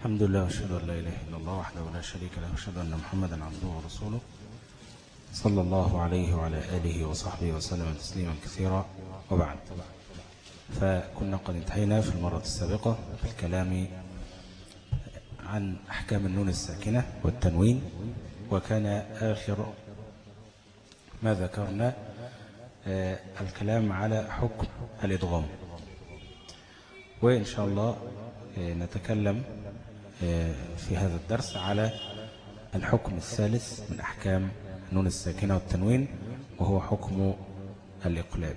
الحمد لله واشهد ان لا اله الا الله وحده لا شريك له واشهد ان محمدا عبده ورسوله صلى الله عليه وعلى اله وصحبه وسلم تسليما كثيرا وبعد فكنا قد انتهينا في المرة السابقة في الكلام عن أحكام النون الساكنة والتنوين وكان آخر ما ذكرنا آه، الكلام على حكم الإدغام وإن شاء الله آه، نتكلم آه، في هذا الدرس على الحكم الثالث من أحكام النون الساكنة والتنوين وهو حكم الإقلاب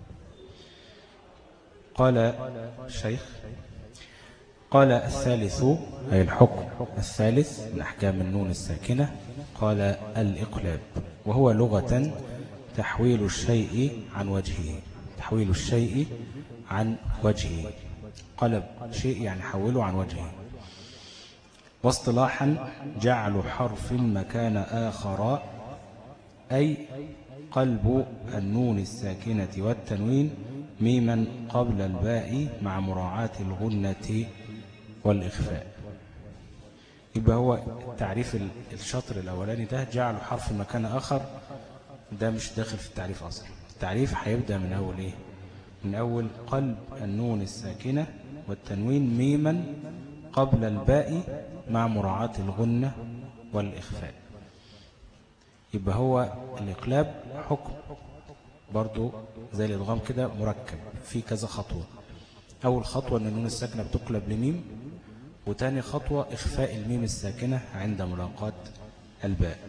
قال الشيخ قال الثالث أي الحكم الثالث من أحكام النون الساكنة قال الإقلاب وهو لغة تحويل الشيء عن وجهه تحويل الشيء عن وجهه قلب شيء يعني حوله عن وجهه واصطلاحا جعل حرف مكان آخر أي قلب النون الساكنة والتنوين ميما قبل الباء مع مراعاة الغنة والإخفاء يبقى هو التعريف الشطر الأولاني ده جعل حرف مكان آخر ده مش داخل في التعريف أصلا التعريف هيبدأ من أول إيه من أول قلب النون الساكنة والتنوين ميما قبل الباء مع مراعاة الغنة والإخفاء يبقى هو الإقلاب حكم برضو زي الإدغام كده مركب في كذا خطوة أول خطوة أن النون الساكنة بتقلب لميم وتاني خطوة إخفاء الميم الساكنة عند ملاقاة الباء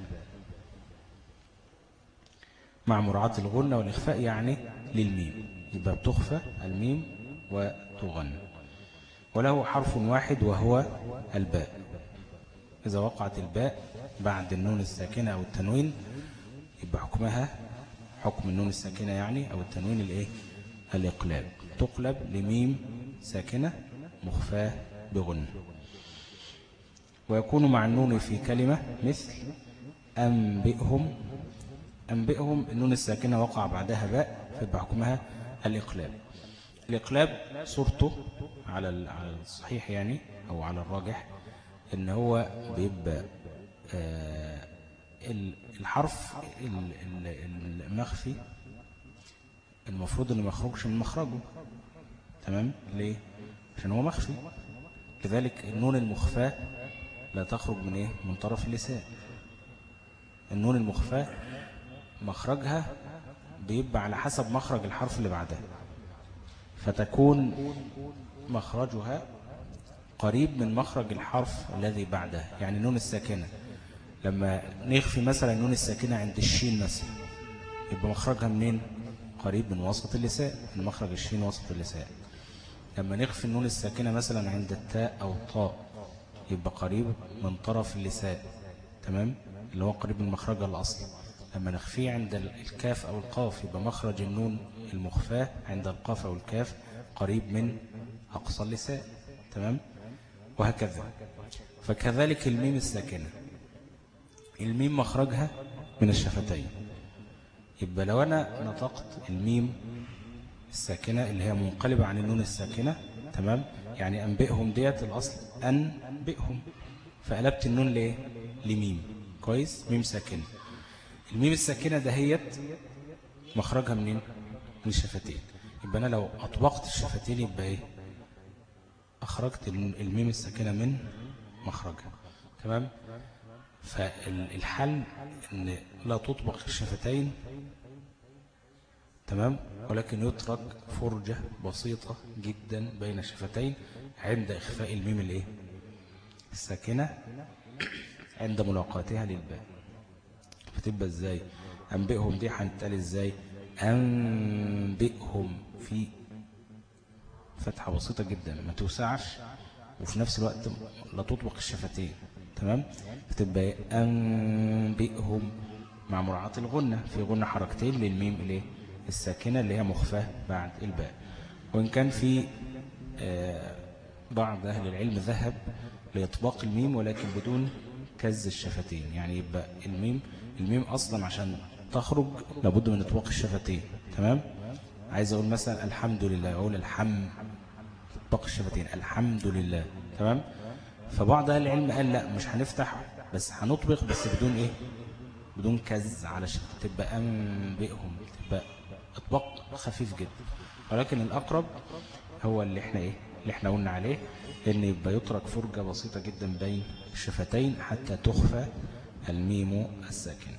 مع مراعاة الغنة والإخفاء يعني للميم يبقى بتخفى الميم وتغن وله حرف واحد وهو الباء إذا وقعت الباء بعد النون الساكنة أو التنوين يبقى حكمها حكم النون الساكنة يعني أو التنوين الإيه الإقلاب تقلب لميم ساكنة مخفاة بغن ويكون مع النون في كلمة مثل أنبئهم أنبئهم النون الساكنة وقع بعدها باء فيبقى حكمها الإقلاب الإقلاب صورته على الصحيح يعني أو على الراجح إن هو بيبقى آه الحرف المخفي المفروض انه ما يخرجش من مخرجه تمام ليه عشان هو مخفي لذلك النون المخفاة لا تخرج من ايه من طرف اللسان النون المخفاة مخرجها بيبقى على حسب مخرج الحرف اللي بعدها فتكون مخرجها قريب من مخرج الحرف الذي بعدها يعني النون الساكنة لما نخفي مثلا النون الساكنة عند الشين مثلا يبقى مخرجها منين قريب من وسط اللسان من مخرج الشين وسط اللسان لما نخفي النون الساكنة مثلا عند التاء أو الطاء يبقى قريب من طرف اللسان تمام اللي هو قريب من مخرجها الأصل لما نخفيه عند الكاف أو القاف يبقى مخرج النون المخفاة عند القاف أو الكاف قريب من أقصى اللسان تمام وهكذا فكذلك الميم الساكنة الميم مخرجها من الشفتين يبقى لو أنا نطقت الميم الساكنة اللي هي منقلبة عن النون الساكنة تمام يعني أنبئهم ديت الأصل أنبئهم فقلبت النون ليه لميم كويس ميم ساكنة الميم الساكنة دهيت مخرجها منين من الشفتين يبقى أنا لو أطبقت الشفتين يبقى إيه أخرجت الميم الساكنة من مخرجها تمام فالحل ان لا تطبق الشفتين تمام ولكن يترك فرجة بسيطة جدا بين الشفتين عند إخفاء الميم الايه الساكنة عند ملاقاتها للباء فتبقى ازاي أنبئهم دي هنتقال ازاي أنبئهم في فتحة بسيطة جدا ما توسعش وفي نفس الوقت لا تطبق الشفتين تمام فتبقى أنبئهم مع مراعاة الغنة في غنة حركتين للميم إليه الساكنة اللي هي مخفاة بعد الباء وإن كان في بعض أهل العلم ذهب لإطباق الميم ولكن بدون كز الشفتين يعني يبقى الميم الميم أصلا عشان تخرج لابد من إطباق الشفتين تمام عايز أقول مثلا الحمد لله أقول الحمد إطباق الشفتين الحمد لله تمام فبعض أهل العلم قال لا مش هنفتح بس هنطبق بس بدون إيه بدون كز علشان تبقى أنبئهم تبقى إطباق خفيف جدا ولكن الأقرب هو اللي احنا إيه اللي احنا قلنا عليه ان يبقى يترك فرجة بسيطة جدا بين الشفتين حتى تخفى الميم الساكنة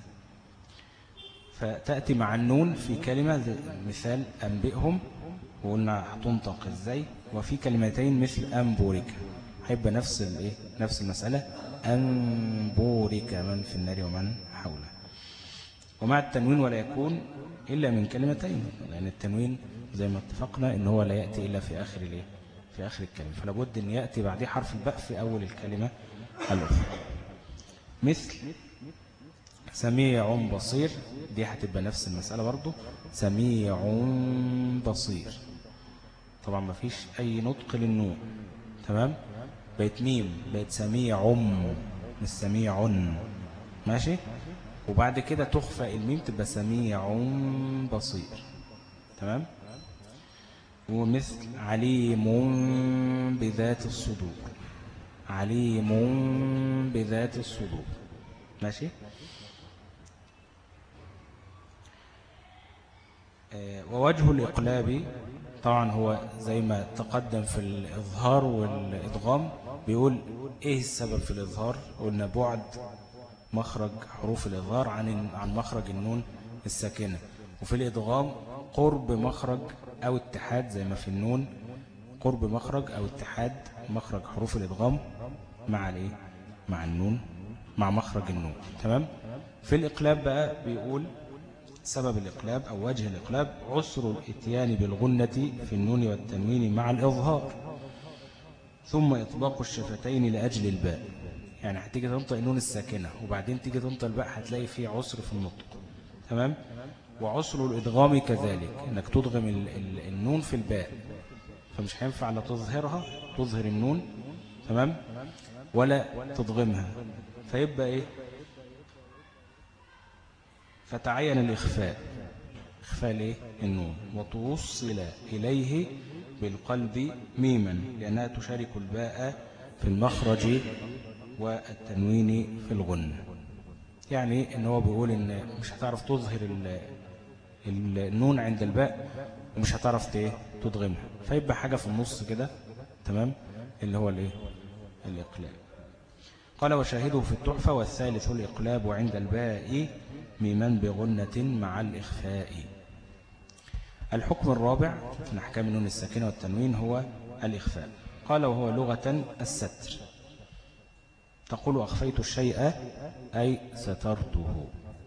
فتأتي مع النون في كلمة مثال أنبئهم وقلنا هتنطق ازاي وفي كلمتين مثل أنبورك هيبقى نفس الايه نفس المسألة أنبورك من في النار ومن حوله ومع التنوين ولا يكون إلا من كلمتين لأن التنوين زي ما اتفقنا إن هو لا يأتي إلا في آخر الايه في آخر الكلمة فلا بد أن يأتي بعديه حرف الباء في أول الكلمة الأخرى مثل سميع بصير دي هتبقى نفس المسألة برضو سميع بصير طبعا ما فيش أي نطق للنون تمام بيت ميم بيت سميع مش سميع ماشي وبعد كده تخفى الميم تبقى سميع بصير تمام ومثل عليم بذات الصدور عليم بذات الصدور ماشي آه، ووجه الإقلاب طبعا هو زي ما تقدم في الإظهار والإدغام بيقول إيه السبب في الإظهار قلنا بعد مخرج حروف الإظهار عن عن مخرج النون الساكنة وفي الإدغام قرب مخرج أو اتحاد زي ما في النون قرب مخرج أو اتحاد مخرج حروف الإدغام مع الايه مع النون مع مخرج النون تمام في الإقلاب بقى بيقول سبب الإقلاب أو وجه الإقلاب عسر الاتيان بالغنة في النون والتنوين مع الإظهار ثم إطباق الشفتين لأجل الباء يعني هتيجي تنطق النون الساكنة وبعدين تيجي تنطق الباء هتلاقي فيه عسر في النطق تمام وعسر الإدغام كذلك انك تدغم النون في الباء فمش هينفع لا تظهرها تظهر النون تمام ولا تضغمها فيبقى ايه فتعين الإخفاء إخفاء ليه النون وتوصل إليه بالقلب ميما لأنها تشارك الباء في المخرج والتنوين في الغن يعني ان هو بيقول ان مش هتعرف تظهر النون عند الباء ومش هتعرف تضغمها فيبقى حاجة في النص كده تمام اللي هو الايه الإقلاب قال وشاهده في التحفة والثالث الإقلاب عند الباء ممن بغنة مع الإخفاء الحكم الرابع من أحكام النون الساكنة والتنوين هو الإخفاء قال وهو لغة الستر تقول أخفيت الشيء أي سترته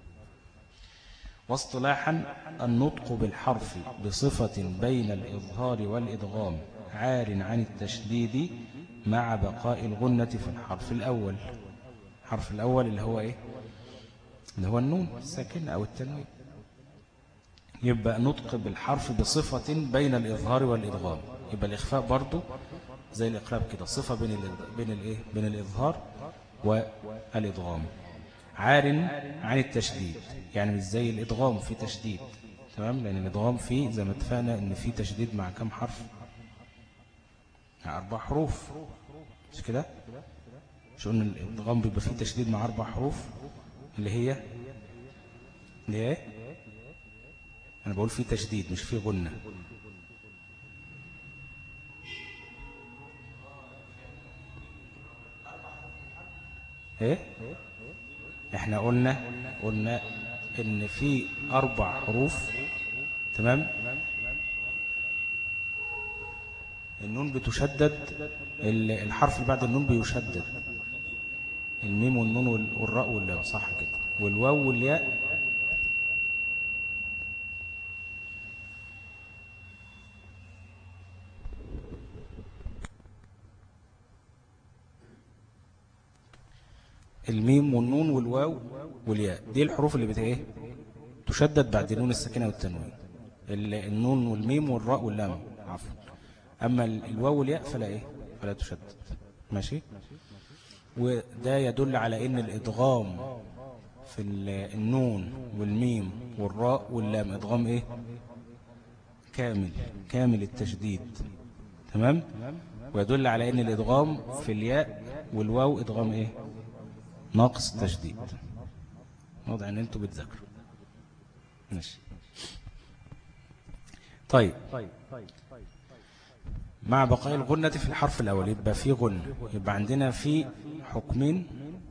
واصطلاحا النطق بالحرف بصفة بين الإظهار والإدغام عار عن التشديد مع بقاء الغنة في الحرف الأول الحرف الأول اللي هو إيه اللي هو النون الساكن أو التنوين يبقى نطق بالحرف بصفة بين الإظهار والإدغام يبقى الإخفاء برضو زي الإقلاب كده صفة بين بين الإيه بين الإظهار والإدغام عار عن التشديد يعني مش زي الإدغام في تشديد تمام لأن الإدغام فيه زي ما اتفقنا إن في تشديد مع كم حرف مع أربع حروف مش كده مش قلنا الإدغام بيبقى فيه تشديد مع أربع حروف اللي هي اللي هي أنا بقول فيه تشديد مش فيه غنة ايه احنا قلنا قلنا ان في اربع حروف تمام النون بتشدد الحرف اللي بعد النون بيشدد الميم والنون والراء واللام صح كده والواو والياء الميم والنون والواو والياء دي الحروف اللي بت ايه تشدد بعد النون الساكنه والتنوين النون والميم والراء واللام عفوا اما الواو والياء فلا ايه فلا تشدد ماشي وده يدل على ان الادغام في النون والميم والراء واللام ادغام ايه كامل كامل التشديد تمام ويدل على ان الادغام في الياء والواو ادغام ايه ناقص تشديد واضح ان انتوا بتذاكروا ماشي طيب مع بقاء الغنة في الحرف الأول يبقى في غنة يبقى عندنا في حكمين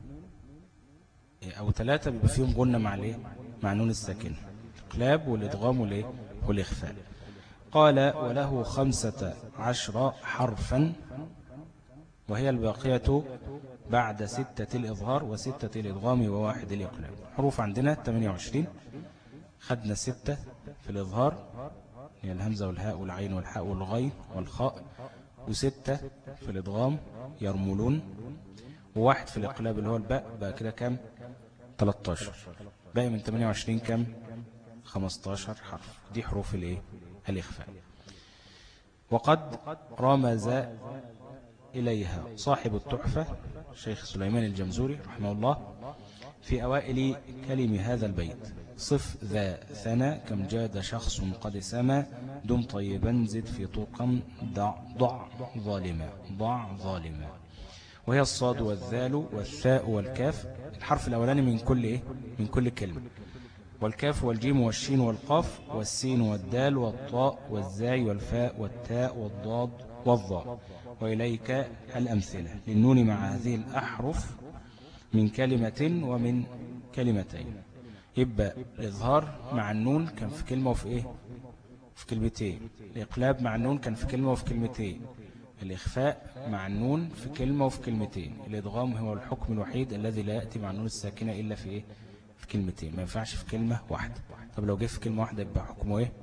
أو ثلاثة بيبقى فيهم غنة مع الايه مع نون الساكنة الإقلاب والإدغام والايه والإخفاء قال وله خمسة عشر حرفا وهي الباقية بعد ستة الإظهار وستة الإدغام وواحد الإقلاب حروف عندنا 28 خدنا ستة في الإظهار هي الهمزة والهاء والعين والحاء والغين والخاء وستة في الإدغام يرملون وواحد في الإقلاب اللي هو الباء بقى كده كام 13 باقي من 28 كام 15 حرف دي حروف الايه الإخفاء وقد رمز إليها صاحب التحفة شيخ سليمان الجمزوري رحمه الله في أوائل كلم هذا البيت صف ذا ثنا كم جاد شخص قد سما دم طيبا زد في طوقا ضع, ضع ظالما ضع ظالما وهي الصاد والذال والثاء والكاف الحرف الأولاني من كل إيه؟ من كل كلمة والكاف والجيم والشين والقاف والسين والدال والطاء والزاي والفاء والتاء والضاد والضاء وإليك الأمثلة للنون مع هذه الأحرف من كلمة ومن كلمتين يبقى الإظهار مع النون كان في كلمة وفي إيه في كلمتين الإقلاب مع النون كان في كلمة وفي كلمتين الإخفاء مع النون في كلمة وفي كلمتين الإدغام هو الحكم الوحيد الذي لا يأتي مع النون الساكنة إلا في إيه في كلمتين ما ينفعش في كلمة واحدة طب لو جه في كلمة واحدة يبقى حكمه إيه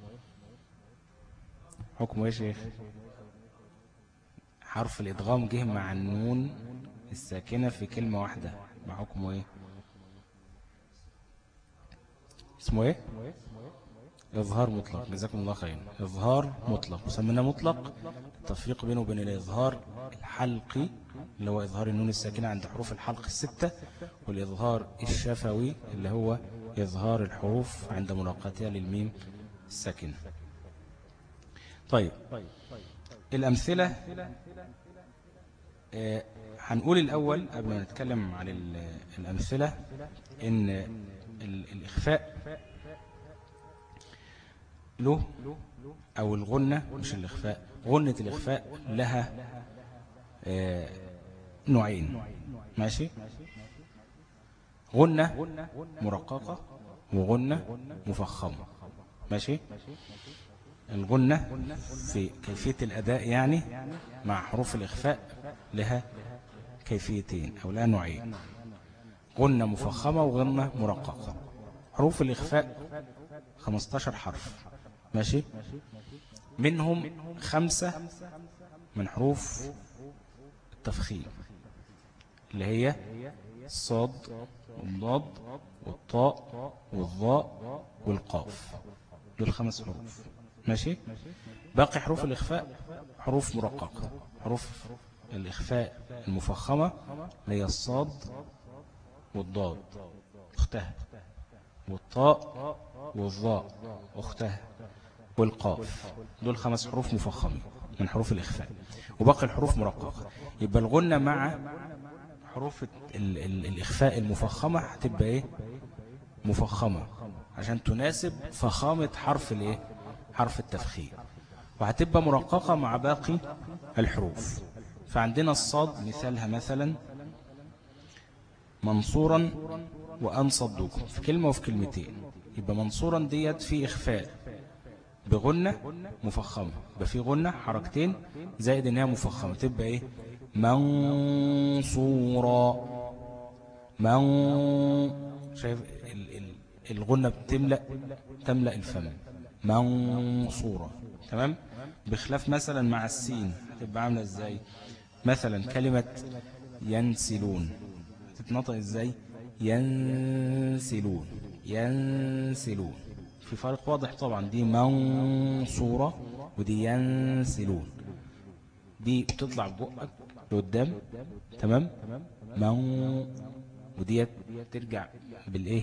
حكمه إيه شيخ حرف الإدغام جه مع النون الساكنة في كلمة واحدة ما حكمه إيه اسمه إيه إظهار مطلق جزاكم الله خير إظهار مطلق وسمينا مطلق التفريق بينه وبين الإظهار الحلقي اللي هو إظهار النون الساكنة عند حروف الحلق الستة والإظهار الشفوي اللي هو إظهار الحروف عند ملاقاتها للميم الساكنة طيب الأمثلة آه، هنقول الأول قبل ما نتكلم عن الأمثلة إن الإخفاء له أو الغنة مش الإخفاء غنة الإخفاء لها آه، نوعين ماشي غنة مرققة وغنة مفخمة ماشي الغنة في كيفية الأداء يعني مع حروف الإخفاء لها كيفيتين أو لها نوعين غنة مفخمة وغنة مرققة حروف الإخفاء 15 حرف ماشي منهم خمسة من حروف التفخيم اللي هي الصاد والضاد والطاء والظاء والقاف دول خمس حروف ماشي باقي حروف الإخفاء حروف مرققة حروف الإخفاء المفخمة اللي هي الصاد والضاد اختها والطاء والظاء اختها والقاف دول خمس حروف مفخمة من حروف الإخفاء وباقي الحروف مرققة يبقى الغنة مع حروف ال ال الإخفاء المفخمة هتبقى إيه مفخمة عشان تناسب فخامة حرف الإيه حرف التفخيم وهتبقى مرققة مع باقي الحروف فعندنا الصاد مثالها مثلا منصورا وأن صدوكم في كلمة وفي كلمتين يبقى منصورا ديت في إخفاء بغنة مفخمة يبقى في غنة حركتين زائد انها مفخمة تبقى ايه منصورا من شايف الغنة بتملأ تملأ الفم منصورة تمام بخلاف مثلا مع السين هتبقى عاملة ازاي مثلا كلمة ينسلون تتنطق ازاي ينسلون ينسلون في فرق واضح طبعا دي منصورة ودي ينسلون دي بتطلع بقك لقدام تمام من ودي ترجع بالايه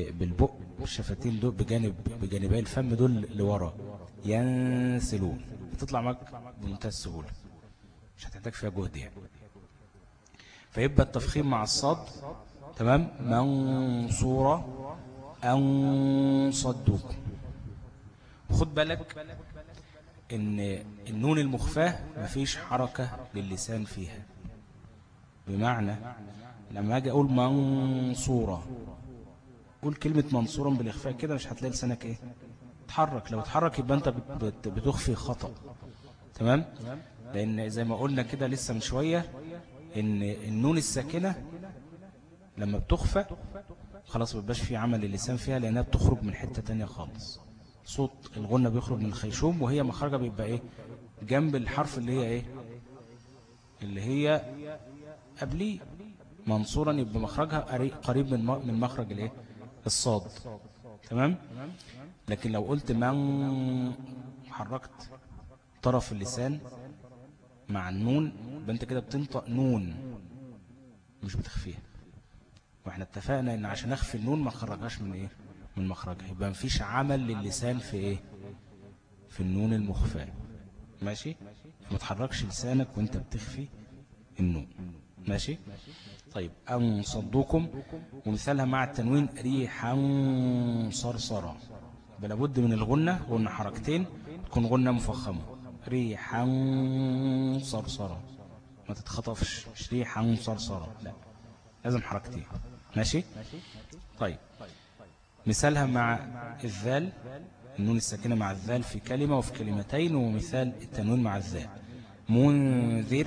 بالبق الشفتين دول بجانب بجانبي الفم دول لورا ينسلون هتطلع معاك بمنتهى السهولة مش هتحتاج فيها جهد يعني فيبقى التفخيم مع الصاد تمام منصورة أن صدوكم خد بالك ان النون المخفاة مفيش حركة للسان فيها بمعنى لما اجي اقول منصورة قول كلمة منصورا بالاخفاء كده مش هتلاقي لسانك ايه تحرك لو تحرك يبقى انت بتخفي خطأ تمام لان زي ما قلنا كده لسه من شوية ان النون الساكنة لما بتخفى خلاص مبقاش في عمل اللسان فيها لانها بتخرج من حتة تانية خالص صوت الغنة بيخرج من الخيشوم وهي مخرجها بيبقى ايه جنب الحرف اللي هي ايه اللي هي قبليه منصورا يبقى مخرجها قريب من من مخرج الايه الصاد تمام لكن لو قلت من حركت طرف اللسان مع النون يبقى انت كده بتنطق نون مش بتخفيها واحنا اتفقنا ان عشان اخفي النون ما خرجهاش من ايه من مخرجها يبقى مفيش عمل للسان في ايه في النون المخفاة ماشي ما تحركش لسانك وانت بتخفي النون ماشي طيب أن صدوكم ومثالها مع التنوين ريحا صرصرا بلابد من الغنة غنة حركتين تكون غنة مفخمة ريحا صرصرا ما تتخطفش مش ريحا صرصرا لا لازم حركتين ماشي طيب مثالها مع الذال النون الساكنة مع الذال في كلمة وفي كلمتين ومثال التنوين مع الذال منذر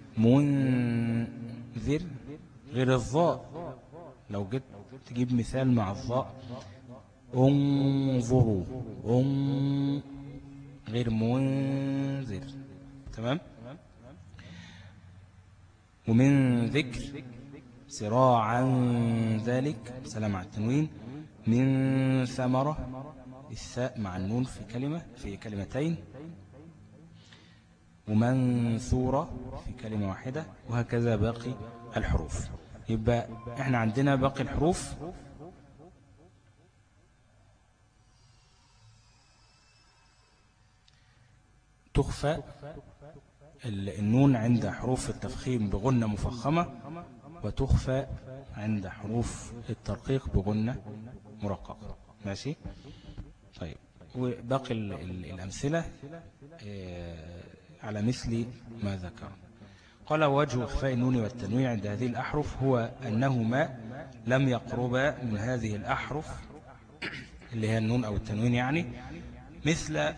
منذر غير الضاء لو جيت تجيب مثال مع الضاء انظروا ان غير منذر تمام ومن ذكر سراعا ذلك سلام على التنوين من ثمرة الثاء مع النون في كلمة في كلمتين ومنثورة في كلمة واحدة وهكذا باقي الحروف يبقى احنا عندنا باقي الحروف تخفى النون عند حروف التفخيم بغنة مفخمة وتخفى عند حروف الترقيق بغنة مرققة ماشي طيب وباقي الأمثلة آه، على مثل ما ذكر قال وجه إخفاء النون والتنوين عند هذه الأحرف هو أنهما لم يقربا من هذه الأحرف اللي هي النون أو التنوين يعني مثل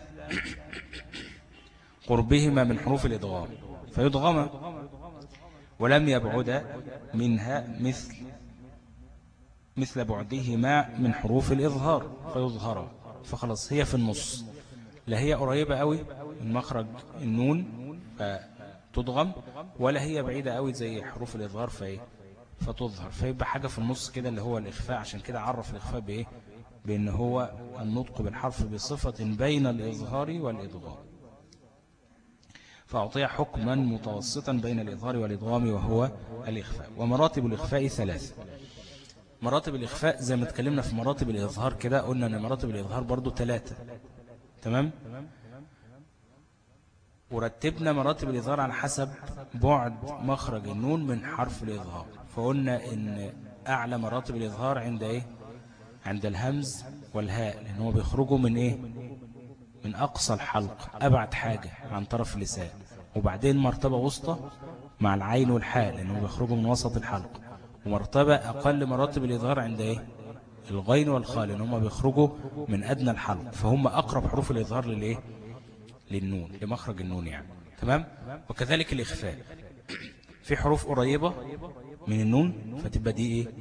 قربهما من حروف الإضغام فيضغم ولم يبعد منها مثل مثل بعدهما من حروف الإظهار فيظهر فخلاص هي في النص لا هي قريبة قوي من مخرج النون فتضغم ولا هي بعيدة قوي زي حروف الإظهار فإيه فتظهر فيبقى حاجة في النص كده اللي هو الإخفاء عشان كده عرف الإخفاء بإيه بأن هو النطق بالحرف بصفة بين الإظهار والإضغام فأعطي حكما متوسطا بين الإظهار والإضغام وهو الإخفاء ومراتب الإخفاء ثلاثة مراتب الإخفاء زي ما اتكلمنا في مراتب الإظهار كده قلنا أن مراتب الإظهار برضو ثلاثة تمام ورتبنا مراتب الإظهار على حسب بعد مخرج النون من حرف الإظهار فقلنا إن أعلى مراتب الإظهار عند إيه عند الهمز والهاء لأن هو بيخرجوا من إيه من أقصى الحلق أبعد حاجة عن طرف اللسان وبعدين مرتبة وسطى مع العين والحاء لأنه بيخرجوا من وسط الحلق ومرتبة أقل مراتب الإظهار عند إيه الغين والخاء لأن هم بيخرجوا من أدنى الحلق فهم أقرب حروف الإظهار للإيه للنون لمخرج النون يعني تمام وكذلك الإخفاء في حروف قريبة من النون فتبقى دي إيه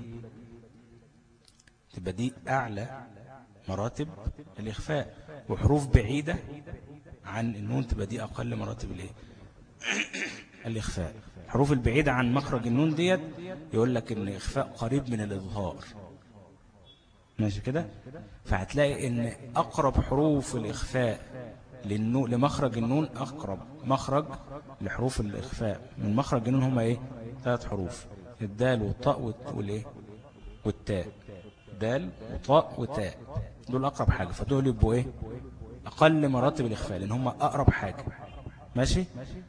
تبقى دي أعلى مراتب الإخفاء وحروف بعيدة عن النون تبقى دي أقل مراتب الإيه الإخفاء الحروف البعيدة عن مخرج النون ديت يقول لك إن الإخفاء قريب من الإظهار ماشي كده فهتلاقي إن أقرب حروف الإخفاء لمخرج النون أقرب مخرج لحروف الإخفاء من مخرج النون هما إيه ثلاث حروف الدال والطاء والإيه والتاء دال وطاء وتاء دول أقرب حاجة فدول يبقوا إيه أقل مراتب الإخفاء لأن هم أقرب حاجة ماشي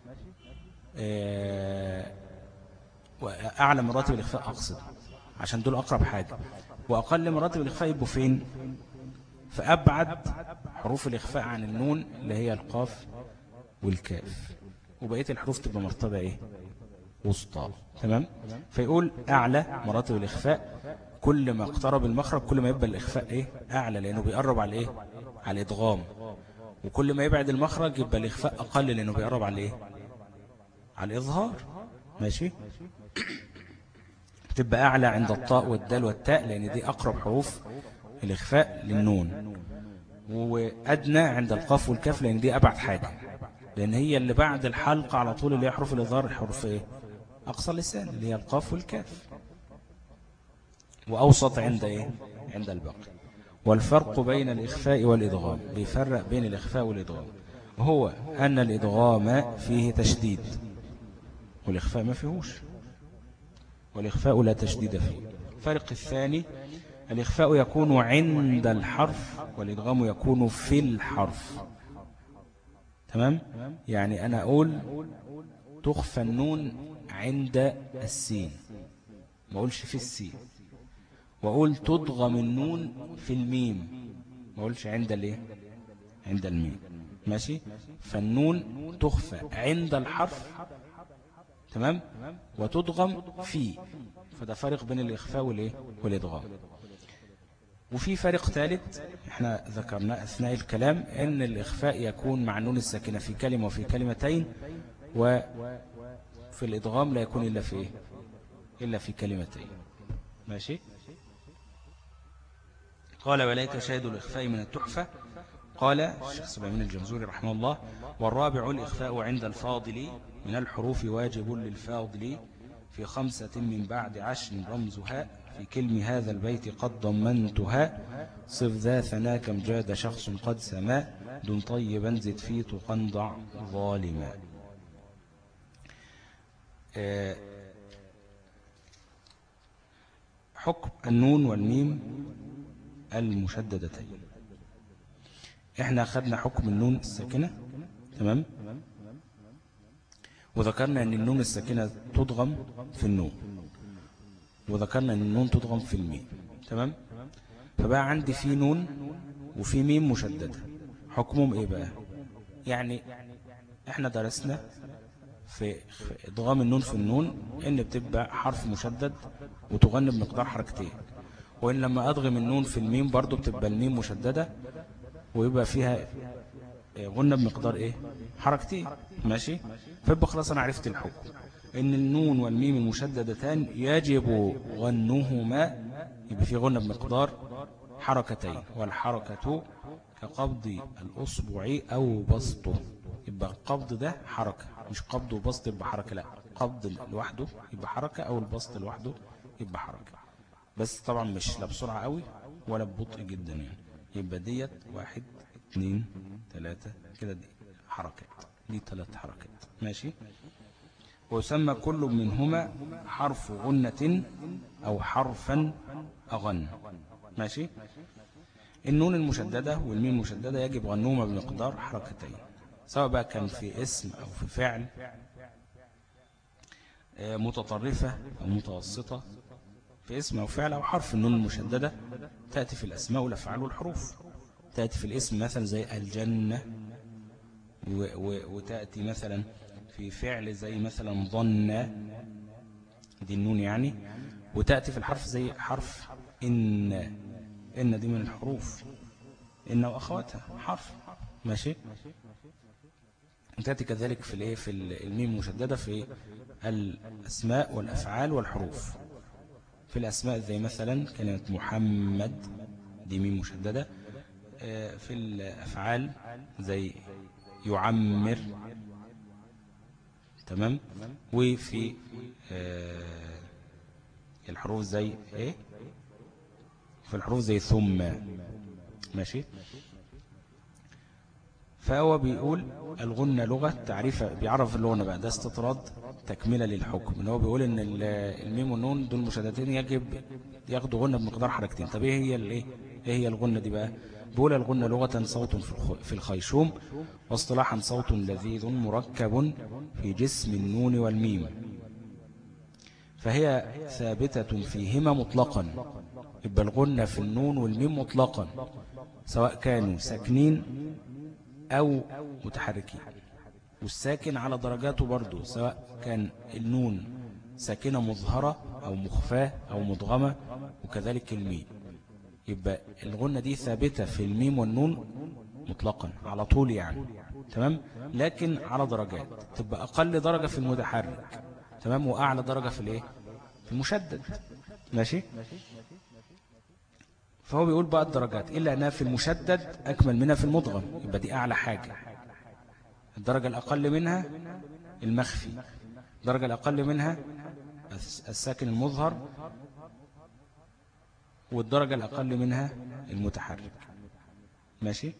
وأعلى مراتب الإخفاء أقصد عشان دول أقرب حاجة وأقل مراتب الإخفاء يبقوا فين فأبعد حروف الإخفاء عن النون اللي هي القاف والكاف وبقية الحروف تبقى مرتبة إيه وسطى تمام فيقول أعلى مراتب الإخفاء كل ما اقترب المخرج كل ما يبقى الإخفاء إيه أعلى لأنه بيقرب على إيه على الإدغام وكل ما يبعد المخرج يبقى الإخفاء أقل لأنه بيقرب على إيه على الإظهار ماشي تبقى أعلى عند الطاء والدال والتاء لأن دي أقرب حروف الإخفاء للنون وأدنى عند القاف والكاف لأن دي أبعد حاجة لأن هي اللي بعد الحلقة على طول اللي هي حروف الإظهار حروف إيه أقصى اللسان اللي هي القاف والكاف وأوسط عند إيه عند الباقي والفرق بين الإخفاء والإدغام بيفرق بين الإخفاء والإدغام هو أن الإدغام فيه تشديد والإخفاء ما فيهوش والإخفاء لا تشديد فيه الفرق الثاني الإخفاء يكون عند الحرف والإدغام يكون في الحرف تمام يعني أنا أقول تخفى النون عند السين ما أقولش في السين وأقول تضغم النون في الميم ما أقولش عند الايه عند الميم ماشي فالنون تخفى عند الحرف تمام وتضغم في فده فرق بين الإخفاء والإيه والإدغام وفي فرق ثالث احنا ذكرنا أثناء الكلام ان الإخفاء يكون مع النون الساكنة في كلمة وفي كلمتين وفي الإدغام لا يكون إلا في إيه؟ إلا في كلمتين ماشي قال وليك شاهد الإخفاء من التحفة قال الشيخ سليمان الجمزوري رحمه الله والرابع الإخفاء عند الفاضل من الحروف واجب للفاضل في خمسة من بعد عشر رمزها في كلم هذا البيت قد ضمنتها صف ذا ثنا كم جاد شخص قد سما دون طيبا زد في تقنضع ظالما آه، حكم النون والميم المشددتين احنا أخذنا حكم النون الساكنة تمام وذكرنا أن النون الساكنة تضغم في النون وذكرنا أن النون تضغم في الميم تمام فبقى عندي في نون وفي ميم مشددة حكمهم ايه بقى يعني احنا درسنا في ادغام النون في النون ان بتبقى حرف مشدد وتغني بمقدار حركتين وان لما ادغم النون في الميم برضو بتبقى الميم مشددة ويبقى فيها غنى بمقدار ايه حركتين ماشي فيبقى خلاص انا عرفت الحكم ان النون والميم المشددتان يجب غنهما يبقى في غنى بمقدار حركتين والحركة كقبض الأصبع أو بسطه يبقى القبض ده حركة مش قبض وبسط يبقى حركة لا قبض لوحده يبقى حركة أو البسط لوحده يبقى حركة بس طبعا مش لا بسرعة قوي ولا ببطء جدا يعني يبقى ديت واحد اثنين ثلاثة كده دي حركات دي ثلاث حركات ماشي ويسمى كل منهما حرف غنة أو حرفا أغن ماشي النون المشددة والميم المشددة يجب غنوهما بمقدار حركتين سواء بقى كان في اسم أو في فعل آه، متطرفة أو متوسطة في اسم أو فعل أو حرف النون المشددة تأتي في الأسماء والأفعال والحروف تأتي في الاسم مثلا زي الجنة وتأتي مثلا في فعل زي مثلا ظن دي النون يعني وتأتي في الحرف زي حرف إن إن دي من الحروف إن وأخواتها حرف ماشي تأتي كذلك في الايه في الميم المشددة في الأسماء والأفعال والحروف في الأسماء زي مثلا كلمة محمد دي ميم مشددة آه، في الأفعال زي يعمر تمام وفي آه، الحروف زي ايه في الحروف زي ثم ماشي فهو بيقول الغنة لغة تعريف بيعرف اللغة بقى ده استطراد تكملة للحكم ان هو بيقول ان الميم والنون دول مشددين يجب ياخدوا غنة بمقدار حركتين طب ايه هي الايه ايه هي الغنة دي بقى بقول الغنة لغة صوت في الخيشوم واصطلاحا صوت لذيذ مركب في جسم النون والميم فهي ثابتة فيهما مطلقا يبقى الغنة في النون والميم مطلقا سواء كانوا ساكنين أو متحركين والساكن على درجاته برضو سواء كان النون ساكنة مظهرة أو مخفاة أو مضغمة وكذلك الميم يبقى الغنة دي ثابتة في الميم والنون مطلقا على طول يعني تمام لكن على درجات تبقى أقل درجة في المتحرك تمام وأعلى درجة في الايه في المشدد ماشي فهو بيقول بقى الدرجات إلا أنها في المشدد أكمل منها في المضغم يبقى دي أعلى حاجة الدرجة الأقل منها المخفي الدرجة الأقل منها الساكن المظهر والدرجة الأقل منها المتحرك ماشي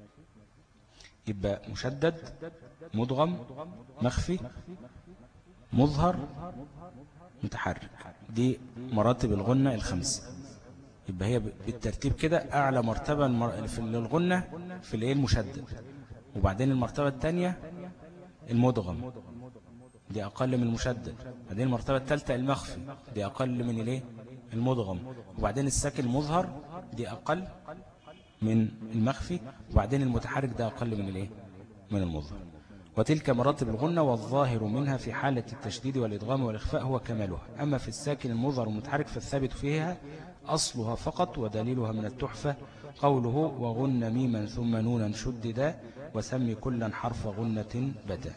يبقى مشدد مدغم مخفي مظهر متحرك دي مراتب الغنة الخمسة يبقى هي بالترتيب كده أعلى مرتبة في الغنة في الايه المشدد وبعدين المرتبة الثانية المدغم دي أقل من المشدد بعدين المرتبة الثالثة المخفي دي أقل من الايه المدغم وبعدين الساكن المظهر دي أقل من المخفي وبعدين المتحرك ده أقل من الايه من المظهر وتلك مراتب الغنة والظاهر منها في حالة التشديد والإدغام والإخفاء هو كمالها أما في الساكن المظهر المتحرك فالثابت فيها أصلها فقط ودليلها من التحفة قوله وغن ميما ثم نونا شددا وسمي كلا حرف غنة بدا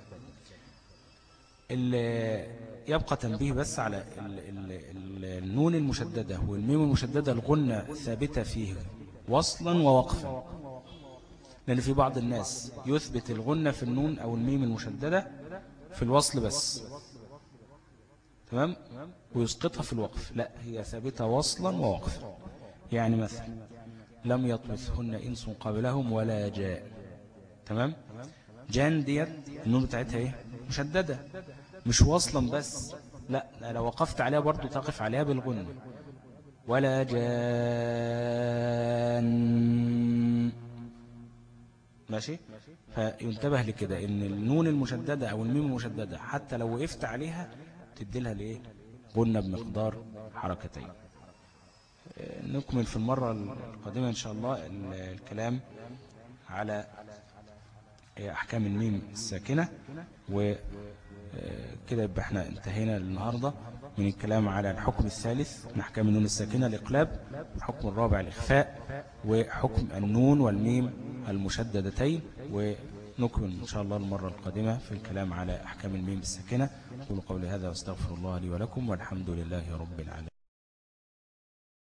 يبقى تنبيه بس على النون المشددة والميم المشددة الغنة ثابتة فيه وصلا ووقفا لأن في بعض الناس يثبت الغنة في النون أو الميم المشددة في الوصل بس تمام ويسقطها في الوقف لا هي ثابتة وصلا ووقفا يعني مثلا لم يطمثهن إنس قبلهم ولا جاء تمام جان ديت النون بتاعتها ايه مشددة مش وصلا بس لا لو وقفت عليها برضو تقف عليها بالغنة ولا جان ماشي فينتبه لكده ان النون المشددة او الميم المشددة حتى لو وقفت عليها تدي لها الايه غنة بمقدار حركتين نكمل في المرة القادمة إن شاء الله الكلام على أحكام الميم الساكنة وكده يبقى احنا انتهينا النهاردة من الكلام على الحكم الثالث من أحكام النون الساكنة الإقلاب الحكم الرابع الإخفاء وحكم النون والميم المشددتين ونكمل إن شاء الله المرة القادمة في الكلام على أحكام الميم الساكنة أقول قولي هذا واستغفر الله لي ولكم والحمد لله رب العالمين